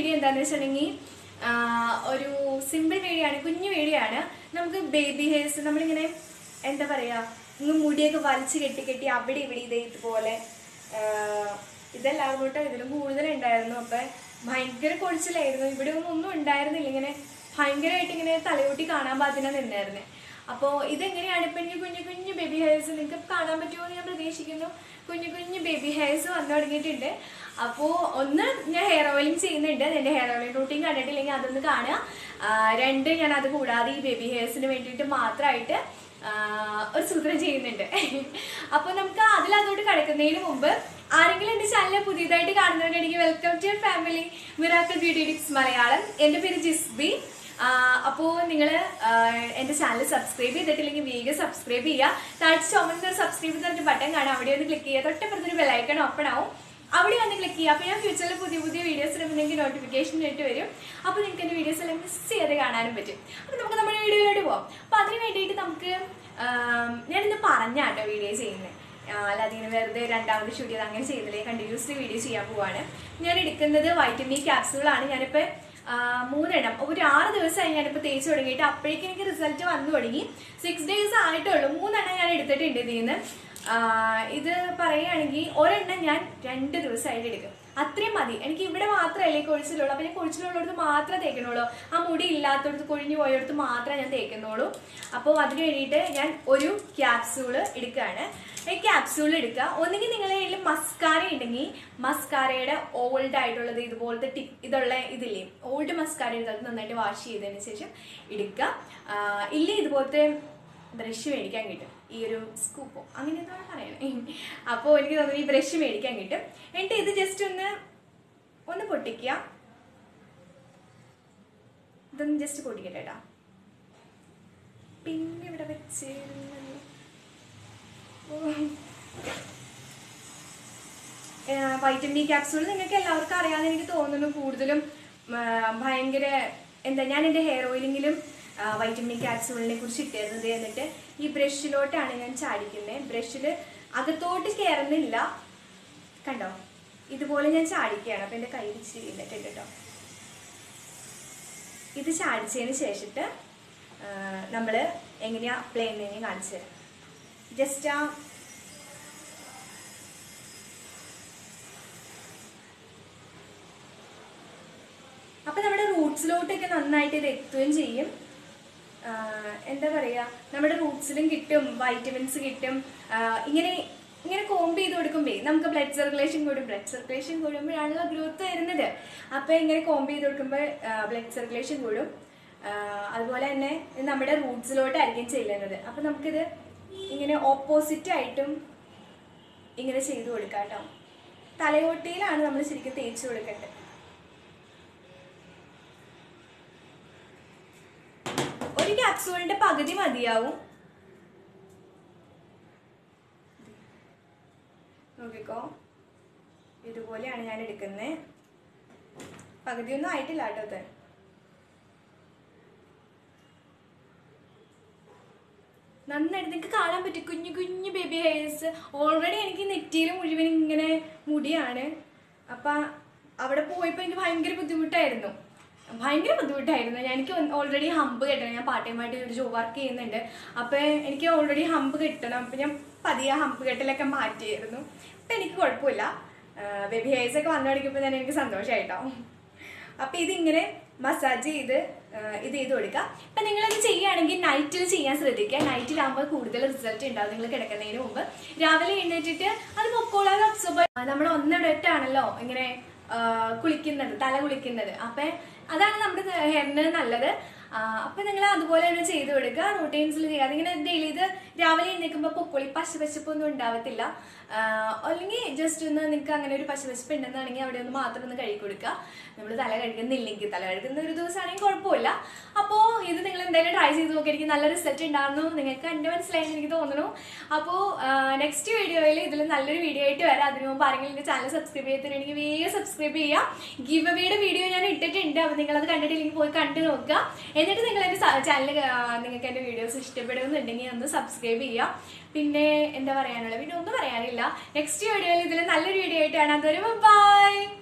video എന്താണെന്ന് വെച്ചിട്ടുണ്ടെങ്കിൽ ഒരു സിമ്പിൾ വീഡിയോ ആണ് കുഞ്ഞു വീഡിയോ ആണ് നമുക്ക് ബേബി ഹെയർസ് നമ്മളിങ്ങനെ എന്താ പറയാ ഇങ്ങ് മുടിയൊക്കെ വലിച്ചു കെട്ടി കെട്ടി അവിടെ ഇവിടെ ഇതേ ഇതുപോലെ ആഹ് ഇതല്ലാതെ കേട്ടോ ഇതിലും കൂടുതലുണ്ടായിരുന്നു അപ്പൊ ഭയങ്കര കൊഴിച്ചിലായിരുന്നു ഇവിടെ ഒന്നും ഒന്നും ഉണ്ടായിരുന്നില്ല ഇങ്ങനെ ഭയങ്കരമായിട്ട് ഇങ്ങനെ തലയൂട്ടി കാണാൻ പാകത്തിന് നിന്നായിരുന്നേ അപ്പോൾ ഇതെങ്ങനെയാണ് ഇപ്പം എനിക്ക് കുഞ്ഞു കുഞ്ഞു ബേബി ഹെയർസ് നിങ്ങൾക്ക് കാണാൻ പറ്റുമോ എന്ന് ഞാൻ പ്രതീക്ഷിക്കുന്നു കുഞ്ഞു കുഞ്ഞു ബേബി ഹെയർസ് വന്നു തുടങ്ങിയിട്ടുണ്ട് അപ്പോൾ ഒന്ന് ഞാൻ ഹെയർ ഓയിലിംഗ് ചെയ്യുന്നുണ്ട് എൻ്റെ ഹെയർ ഓയിലിംഗ് റൂട്ടീൻ കണ്ടിട്ടില്ലെങ്കിൽ അതൊന്ന് കാണുക ആ, രണ്ട് ഞാൻ അത് കൂടാതെ ഈ ബേബി ഹെയർസിന് വേണ്ടിയിട്ട് മാത്രമായിട്ട് ആ, ഒരു സൂത്രം ചെയ്യുന്നുണ്ട് അപ്പോൾ നമുക്ക് അതിൽ അതോട്ട് കിടക്കുന്നതിന് മുമ്പ് ആരെങ്കിലും എൻ്റെ ചാനൽ പുതിയതായിട്ട് കാണുന്നവരുണ്ടെങ്കിൽ welcome to family miracle beauty tips Malayalam എൻ്റെ പേര് ജിസ്ബി അപ്പോൾ നിങ്ങൾ എൻ്റെ ചാനൽ സബ്സ്ക്രൈബ് ചെയ്തിട്ടില്ലെങ്കിൽ വേഗം സബ്സ്ക്രൈബ് ചെയ്യുക താഴ്ച ചുമന്ന സബ്സ്ക്രൈബ് ചെയ്തിട്ട് ബട്ടൺ കാണാം അവിടെ ഒന്ന് ക്ലിക്ക് ചെയ്യുക തൊട്ടപ്പുറത്തൊരു ബെലൈക്കൺ ഓപ്പൺ ആവും അവിടെ വന്ന് ക്ലിക്ക് ചെയ്യുക അപ്പോൾ ഞാൻ ഫ്യൂച്ചറിൽ പുതിയ പുതിയ വീഡിയോസ് ഇടുമ്പോൾ നോട്ടിഫിക്കേഷൻ ആയിട്ട് വരും അപ്പോൾ നിങ്ങൾക്ക് എൻ്റെ വീഡിയോസ് എല്ലാം മിസ് ചെയ്യാതെ കാണാനും പറ്റും അപ്പോൾ നമുക്ക് നമ്മുടെ വീഡിയോയിലോട്ട് പോകാം അപ്പോൾ അതിന് വേണ്ടിയിട്ട് നമുക്ക് ആം, ഞാനിന്ന് പറഞ്ഞാട്ടോ വീഡിയോ ചെയ്യുന്നത് അല്ലാതെ ഇങ്ങനെ വെറുതെ രണ്ടാമത് ഷൂട്ട് ചെയ്ത് അങ്ങനെ ചെയ്യുന്നില്ലേ കണ്ടിന്യൂസ്ലി വീഡിയോ ചെയ്യാൻ പോവാണ് ഞാൻ എടുക്കുന്നത് വൈറ്റമിൻ ക്യാപ്സുകളാണ് ഞാനിപ്പോൾ ആ, മൂന്നെണ്ണം ഒരു ആറ് ദിവസമായി ഞാനിപ്പോൾ തേച്ച് തുടങ്ങിയിട്ട് അപ്പോഴേക്കും എനിക്ക് റിസൾട്ട് വന്നു തുടങ്ങി സിക്സ് ഡേയ്സ് ആയിട്ടുള്ളൂ മൂന്നെണ്ണം ഞാൻ എടുത്തിട്ടുണ്ട് ഇതിൽ നിന്ന് ആ, ഇത് പറയുകയാണെങ്കിൽ ഒരെണ്ണം ഞാൻ രണ്ട് ദിവസമായിട്ട് എടുക്കും അത്രയും മതി എനിക്ക് ഇവിടെ മാത്രമല്ലേ ഈ കൊഴിച്ചിലുള്ളൂ അപ്പം ഞാൻ കൊഴിച്ചിലുള്ളിടത്ത് മാത്രമേ തേക്കണുള്ളൂ ആ മുടി ഇല്ലാത്തടത്ത് കൊഴിഞ്ഞു പോയടത്ത് മാത്രമേ ഞാൻ തേക്കുന്നുള്ളൂ അപ്പോൾ അതിന് വേണ്ടിയിട്ട് ഞാൻ ഒരു ക്യാപ്സൂള് എടുക്കുകയാണ് ഈ ക്യാപ്സൂൾ എടുക്കുക ഒന്നുകിൽ നിങ്ങളുടെ കയ്യിൽ മസ്കാര ഉണ്ടെങ്കിൽ മസ്കാരയുടെ ഓൾഡ് ആയിട്ടുള്ളത് ഇതുപോലത്തെ ടിപ്പ് ഇതുള്ള ഇതില്ലേ ഓൾഡ് മസ്കാര എടുത്ത് അത് നന്നായിട്ട് വാഷ് ചെയ്തതിന് ശേഷം എടുക്കുക ആ, ഇല്ലേ ഇതുപോലത്തെ ബ്രഷ് മേടിക്കാൻ കിട്ടും ഈ ഒരു സ്കൂപ്പോ അങ്ങനെ എന്താണ് പറയണേ അപ്പോൾ എനിക്ക് തോന്നുന്നു ഈ ബ്രഷ് മേടിക്കാൻ കിട്ടും എന്നിട്ട് ഇത് ജസ്റ്റ് ഒന്ന് ഒന്ന് പൊട്ടിക്കുക ഇതൊന്ന് ജസ്റ്റ് പൊട്ടിക്കട്ടെ കേട്ടോ പിന്നെ ഇവിടെ വെച്ച് വൈറ്റമിൻ ഡി ക്യാപ്സൂൾ നിങ്ങൾക്ക് എല്ലാവർക്കും അറിയാമെന്ന് എനിക്ക് തോന്നുന്നു കൂടുതലും ആ, ഭയങ്കര എന്താ ഞാൻ എൻ്റെ ഹെയർ ഓയിലിങ്ങിലും വൈറ്റമിൻ ക്യാപ്സൂളിനെ കുറിച്ച് ഇട്ടിരുന്നത് എന്നിട്ട് ഈ ബ്രഷിലോട്ടാണ് ഞാൻ ചാടിക്കുന്നത് ബ്രഷിൽ അകത്തോട്ട് കയറുന്നില്ല കണ്ടോ ഇതുപോലെ ഞാൻ ചാടിക്കുകയാണ് അപ്പം എൻ്റെ കയ്യിൽ ഇച്ചിരി ഇട്ടിട്ടുണ്ട് കേട്ടോ ഇത് ചാടിച്ചതിന് ശേഷിട്ട് നമ്മൾ എങ്ങനെയാ അപ്ലൈ ചെയ്യുന്നതിന് കാണിച്ചു തരാം ജസ്റ്റ് ആ അപ്പൊ നമ്മുടെ റൂട്ട്സിലോട്ടൊക്കെ നന്നായിട്ട് ഇത് എത്തുകയും ചെയ്യും ആഹ് എന്താ പറയാ നമ്മുടെ റൂട്ട്സിലും കിട്ടും വൈറ്റമിൻസ് കിട്ടും ആഹ് ഇങ്ങനെ ഇങ്ങനെ കോംബ് ചെയ്ത് കൊടുക്കുമ്പേ നമുക്ക് ബ്ലഡ് സർക്കുലേഷൻ കൂടും ബ്ലഡ് സർക്കുലേഷൻ കൂടുമ്പോഴാണല്ലോ ഗ്രോത്ത് വരുന്നത് അപ്പൊ ഇങ്ങനെ കോംബ് ചെയ്ത് കൊടുക്കുമ്പോൾ ബ്ലഡ് സർക്കുലേഷൻ കൂടും ആഹ് അതുപോലെ തന്നെ ഇത് നമ്മുടെ റൂട്ട്സിലോട്ടായിരിക്കും ചെല്ലുന്നത് അപ്പൊ നമുക്കിത് ഇങ്ങനെ ഓപ്പോസിറ്റ് ആയിട്ടും ഇങ്ങനെ ചെയ്തു കൊടുക്കാം കേട്ടോ തലയോട്ടിയിലാണ് നമ്മൾ ശരിക്കും തേച്ച് കൊടുക്കേണ്ടത് ഒരു ക്യാപ്സൂളിന്റെ പകുതി മതിയാവും നോക്കിക്കോ ഇതുപോലെയാണ് ഞാൻ എടുക്കുന്നത് പകുതിയൊന്നും ആയിട്ടില്ല കേട്ടോ അത് നന്നായിട്ട് നിങ്ങൾക്ക് കാണാൻ പറ്റും കുഞ്ഞു കുഞ്ഞു ബേബി ഹെയർസ് ഓൾറെഡി എനിക്ക് നെറ്റിയിൽ മുഴുവൻ ഇങ്ങനെ മുടിയാണ് അപ്പം അവിടെ പോയപ്പോൾ എനിക്ക് ഭയങ്കര ബുദ്ധിമുട്ടായിരുന്നു ഭയങ്കര ബുദ്ധിമുട്ടായിരുന്നു ഞാൻ എനിക്ക് ഓൾറെഡി ഹമ്പ് കെട്ടണം ഞാൻ പാർട്ട് ടൈമായിട്ട് ഒരു ജോബ് വർക്ക് ചെയ്യുന്നുണ്ട് അപ്പം എനിക്ക് ഓൾറെഡി ഹമ്പ് കെട്ടണം അപ്പം ഞാൻ പതിയെ ഹമ്പ് കെട്ടലൊക്കെ മാറ്റിയായിരുന്നു അപ്പം എനിക്ക് കുഴപ്പമില്ല ബേബി ഹെയർസ് ഒക്കെ വന്നു തുടങ്ങിയപ്പോൾ തന്നെ എനിക്ക് സന്തോഷമായിട്ടോ അപ്പം ഇതിങ്ങനെ മസാജ് ചെയ്ത് ആ, ഇത് ചെയ്ത് കൊടുക്കുക അപ്പം നിങ്ങളത് ചെയ്യുകയാണെങ്കിൽ നൈറ്റിൽ ചെയ്യാൻ ശ്രദ്ധിക്കുക നൈറ്റിലാകുമ്പോൾ കൂടുതൽ റിസൾട്ട് ഉണ്ടാവും നിങ്ങൾ കിടക്കുന്നതിന് മുമ്പ് രാവിലെ എഴുന്നേറ്റിട്ട് അത് പൊക്കോളാതെ അബ്സോർബ് നമ്മൾ ഒന്നിടട്ടാണല്ലോ ഇങ്ങനെ ആ, കുളിക്കുന്നത് തല കുളിക്കുന്നത് അപ്പം അതാണ് നമ്മുടെ ഹെയറിന് നല്ലത് ആ, അപ്പം നിങ്ങൾ അതുപോലെ തന്നെ ചെയ്ത് കൊടുക്കുക റൂട്ടീൻസിൽ ചെയ്യുക അതിങ്ങനെ ഡെയിലി ഇത് രാവിലെ എഴുന്നേൽക്കുമ്പോൾ പൊക്കോളി പശ പശപ്പൊന്നും ഉണ്ടാവത്തില്ല ആ, അല്ലെങ്കിൽ ജസ്റ്റ് ഒന്ന് നിങ്ങൾക്ക് അങ്ങനെ ഒരു പശ പശപ്പ് ഉണ്ടെന്നാണെങ്കിൽ അവിടെ ഒന്ന് മാത്രം ഒന്ന് കഴുകി കൊടുക്കുക നമ്മൾ തല കഴുകുന്നില്ലെങ്കിൽ തല കഴുകുന്ന ഒരു ദിവസമാണെങ്കിൽ കുഴപ്പമില്ല അപ്പോൾ ഇത് നിങ്ങൾ എന്തായാലും ട്രൈ ചെയ്ത് നോക്കി എനിക്ക് നല്ല റിസൾട്ട് ഉണ്ടായിരുന്നു നിങ്ങൾക്ക് എൻ്റെ മനസ്സിലായെന്ന് എനിക്ക് തോന്നുന്നു അപ്പോൾ നെക്സ്റ്റ് വീഡിയോയിൽ ഇതിൽ നല്ലൊരു വീഡിയോ ആയിട്ട് വരാം അതിന് മുമ്പ് ആരെങ്കിലും എൻ്റെ ചാനൽ സബ്സ്ക്രൈബ് ചെയ്തിട്ടുണ്ടെങ്കിൽ വേഗം സബ്സ്ക്രൈബ് ചെയ്യുക ഗിവ് അവയുടെ വീഡിയോ ഞാൻ ഇട്ടിട്ടുണ്ട് അപ്പോൾ നിങ്ങളത് കണ്ടിട്ടില്ലെങ്കിൽ പോയി കണ്ടു നോക്കുക എന്നിട്ട് നിങ്ങൾ എൻ്റെ ചാനൽ നിങ്ങൾക്ക് എൻ്റെ വീഡിയോസ് ഇഷ്ടപ്പെടുന്നുണ്ടെങ്കിൽ ഒന്ന് സബ്സ്ക്രൈബ് ചെയ്യുക പിന്നെ എന്താ പറയാനുള്ള പിന്നെ ഒന്നും പറയാനില്ല നെക്സ്റ്റ് വീഡിയോയിൽ ഇതിൽ നല്ലൊരു വീഡിയോ ആയിട്ടാണ് അതുവരെ ബൈ